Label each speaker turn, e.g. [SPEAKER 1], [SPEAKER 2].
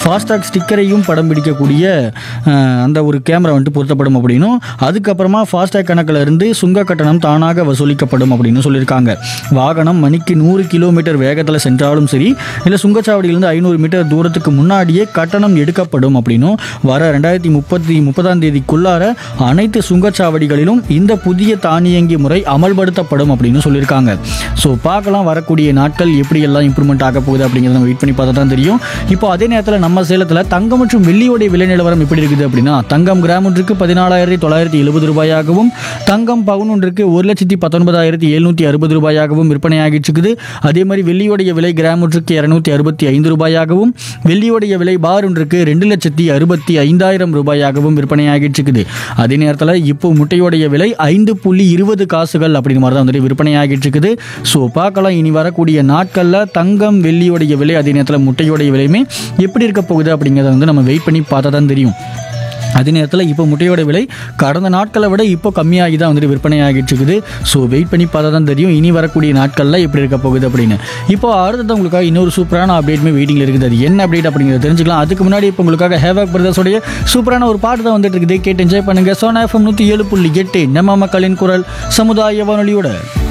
[SPEAKER 1] FASTag ஸ்டிக்கரையும் படம் பிடிக்கக்கூடிய அஹ், அந்த ஒரு கேமரா வந்துட்டு பொருத்தப்படும் அப்படின்னும் அதுக்கப்புறமா ஃபாஸ்டாக் கணக்கில் இருந்து சுங்க கட்டணம் தானாக வசூலிக்கப்படும் அப்படின்னு சொல்லியிருக்காங்க வாகனம் மணிக்கு நூறு கிலோமீட்டர் வேகத்தில் சென்றாலும் சரி இல்லை சுங்கச்சாவடியிலிருந்து ஐநூறு மீட்டர் தூரத்துக்கு முன்னாடியே கட்டணம் எடுக்கப்படும் அப்படின்னும் வர ரெண்டாயிரத்தி முப்பத்தி முப்பதாம் தேதிக்குள்ளார அனைத்து சுங்கச்சாவடிகளிலும் இந்த புதிய தானியங்கி முறை அமல்படுத்தப்படும் அப்படின்னு சொல்லியிருக்காங்க ஸோ பார்க்கலாம் வரக்கூடிய நாட்கள் எப்படியெல்லாம் இம்ப்ரூவ்மெண்ட் ஆக போகுது அப்படிங்கிறத நம்ம வெயிட் பண்ணி பார்த்தா தான் தெரியும் இப்போ அதே நேரத்தில் நம்ம சேலத்தில் தங்கம் மற்றும் வெள்ளியோடைய விலை நிலவரம் எப்படி இருக்குது அப்படின்னா தங்கம் கிராம் ஒன்றுக்கு பதினாலாயிரத்தி தொள்ளாயிரத்தி எழுபது ரூபாயாகவும் தங்கம் பவுன் ஒன்றுக்கு ஒரு லட்சத்தி பத்தொன்பதாயிரத்தி எழுநூற்றி அறுபது ரூபாயாகவும் விற்பனையாகிட்டு இருக்குது அதே மாதிரி வெள்ளியோடைய விலை கிராம் ஒன்றுக்கு இரநூத்தி அறுபத்தி ஐந்து ரூபாயாகவும் வெள்ளியோடைய விலை பார் ஒன்றுக்கு ரெண்டு லட்சத்தி அறுபத்தி ஐந்தாயிரம் ரூபாயாகவும் விற்பனையாகிட்டு இருக்குது அதே நேரத்தில் இப்போ முட்டையோடைய விலை ஐந்து புள்ளி இருபது காசுகள் அப்படிங்கிற மாதிரி தான் வந்துட்டு விற்பனையாகிட்டு இருக்குது ஸோ பார்க்கலாம் இனி வரக்கூடிய நாட்களில் தங்கம் வெள்ளியோடைய விலை அதே நேரத்தில் முட்டையோடைய விலையுமே எப்படி இருக்க போகுது அப்படிங்கிறத வந்து நம்ம வெயிட் பண்ணி பார்த்தா தான் தெரியும் அதே நேரத்தில் இப்போ முட்டையோட விலை கடந்த நாட்களை விட இப்போ கம்மியாகி தான் வந்துட்டு விற்பனை ஆகிட்டு இருக்குது ஸோ வெயிட் பண்ணி பார்த்தா தான் தெரியும் இனி வரக்கூடிய நாட்களில் எப்படி இருக்க போகுது அப்படின்னு இப்போ அடுத்தது உங்களுக்காக இன்னொரு சூப்பரான அப்டேட்மே வெயிட்டிங்கில் இருக்குது அது என்ன அப்டேட் அப்படிங்கிறத தெரிஞ்சுக்கலாம் அதுக்கு முன்னாடி இப்போ உங்களுக்காக ஹேவாக் பிரதர்ஸோடைய சூப்பரான ஒரு பாட்டு தான் வந்துட்டு இருக்குது கேட்டு என்ஜாய் பண்ணுங்க சோனா எஃப்எம் நூற்றி ஏழு புள்ளி எட்டு நம்ம மக்களின் குரல் சமுதாய வானொலியோட